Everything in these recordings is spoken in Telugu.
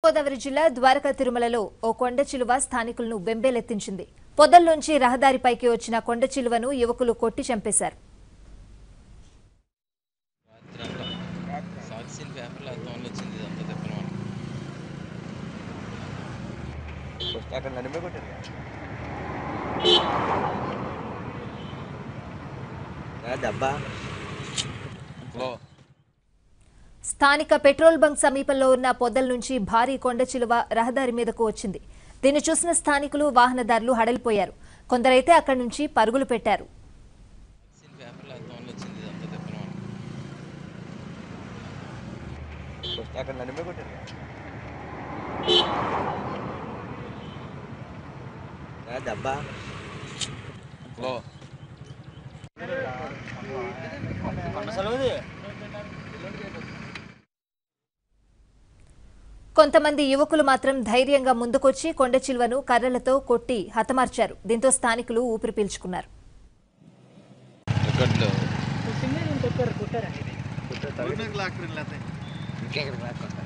తూర్పుగోదావరి జిల్లా ద్వారకా తిరుమలలో ఓ కొండ చిలువ స్థానికులను బెంబేలెత్తించింది పొదల్లోంచి రహదారిపైకి వచ్చిన కొండ చిలువను యువకులు కొట్టి చంపేశారు రాత్రి అంట సాక్షిని పేపర్లో అర్థంలో వచ్చింది ఇదంతా తిప్పలం వస్తే అక్కడ నడిమే కొట్టారు దెబ్బ హలో స్థానిక పెట్రోల్ బంక్ సమీపంలో ఉన్న పొదల నుంచి భారీ కొండ చిలువ రహదారి మీదకు వచ్చింది దీన్ని చూసిన స్థానికులు వాహనదారులు హడలిపోయారు కొందరైతే అక్కడి నుంచి పరుగులు పెట్టారు సాక్షిని పేపర్లో అర్థంలో వచ్చింది ఇదంతా తిప్పలం వస్తే అక్కడ నడిమే కొట్టారు దెబ్బ హలో కొంతమంది యువకులు మాత్రం ధైర్యంగా ముందుకొచ్చి కొండ చిలువను కర్రలతో కొట్టి హతమార్చారు దీంతో స్థానికులు ఊపిరి పీల్చుకున్నారు రికార్డులు ఇంకెక్కడికి రాకుండా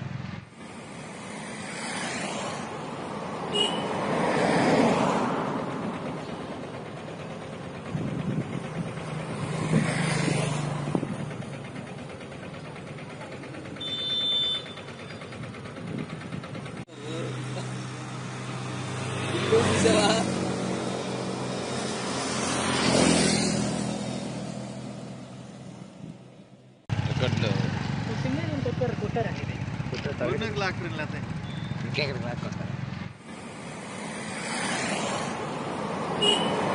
రికార్డులు ఇంకెక్కడికి రాకుండా